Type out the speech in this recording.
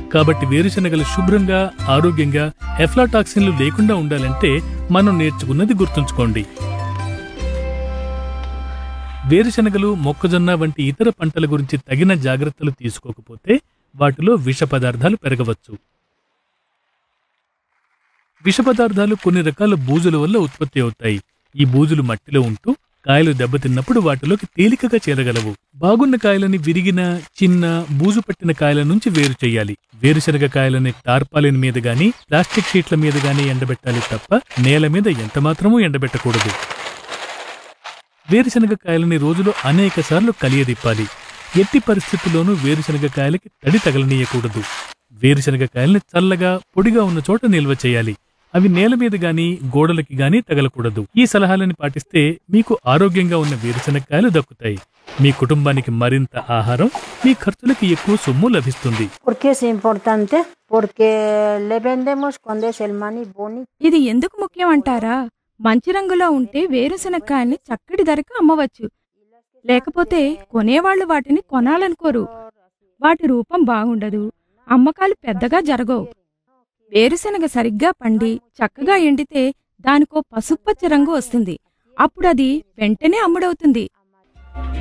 కాబట్టి వేరుశనగలు శుభ్రంగా ఆరోగ్యంగా ఎఫ్లాటాక్సిన్లు లేకుండా ఉండాలంటే మనం నేర్చుకున్నది గుర్తుంచుకోండి వేరుశనగలు మొక్కజొన్న వంటి ఇతర పంటల గురించి తగిన జాగ్రత్తలు తీసుకోకపోతే వాటిలో విష పదార్థాలు పెరగవచ్చు విష పదార్థాలు కొన్ని రకాల బూజుల వల్ల ఉత్పత్తి అవుతాయి ఈ బూజులు మట్టిలో ఉంటూ కాయలు దెబ్బతిన్నప్పుడు వాటిలోకి తేలికగా చేరగలవు బాగున్న కాయలని విరిగిన చిన్న బూజు పట్టిన కాయల నుంచి వేరు చేయాలి వేరుశనగ కాయలని టార్పాలిన్ మీద గాని ప్లాస్టిక్ షీట్ల మీద గాని ఎండబెట్టాలి తప్ప నేల మీద ఎంతమాత్రమూ ఎండబెట్టకూడదు వేరుశనగ కాయలని రోజులో అనేక సార్లు కలియదిప్పాలి ఎట్టి పరిస్థితుల్లోనూ వేరుశనగ కాయలకి తడి తగలనీయకూడదు వేరుశనగ కాయల్ని చల్లగా పొడిగా ఉన్న చోట నిల్వ చేయాలి అవి నేల మీద గాని గోడలకి గాని తగలకూడదు ఈ సలహాలని పాటిస్తే మీకు ఆరోగ్యంగా ఉన్న వేరుశనగకాయలు దక్కుతాయి మీ కుటుంబానికి మరింత ఆహారం మీ ఖర్చులకి ఎక్కువ సొమ్ము లభిస్తుంది ¿Por qué es importante? Porque le vendemos cuando es el maní bonito. ఇది ఎందుకు ముఖ్యం అంటారా మంచి రంగులో ఉంటే వేరుశనక్కాయల్ని చక్కటి ధరకు అమ్మవచ్చు లేకపోతే కొనేవాళ్లు వాటిని కొనాలనుకోరు వాటి రూపం బాగుండదు అమ్మకాలు పెద్దగా జరగవు వేరుశనగ సరిగ్గా పండి చక్కగా ఎండితే దానికో పసుపచ్చ రంగు వస్తుంది అప్పుడది వెంటనే అమ్ముడవుతుంది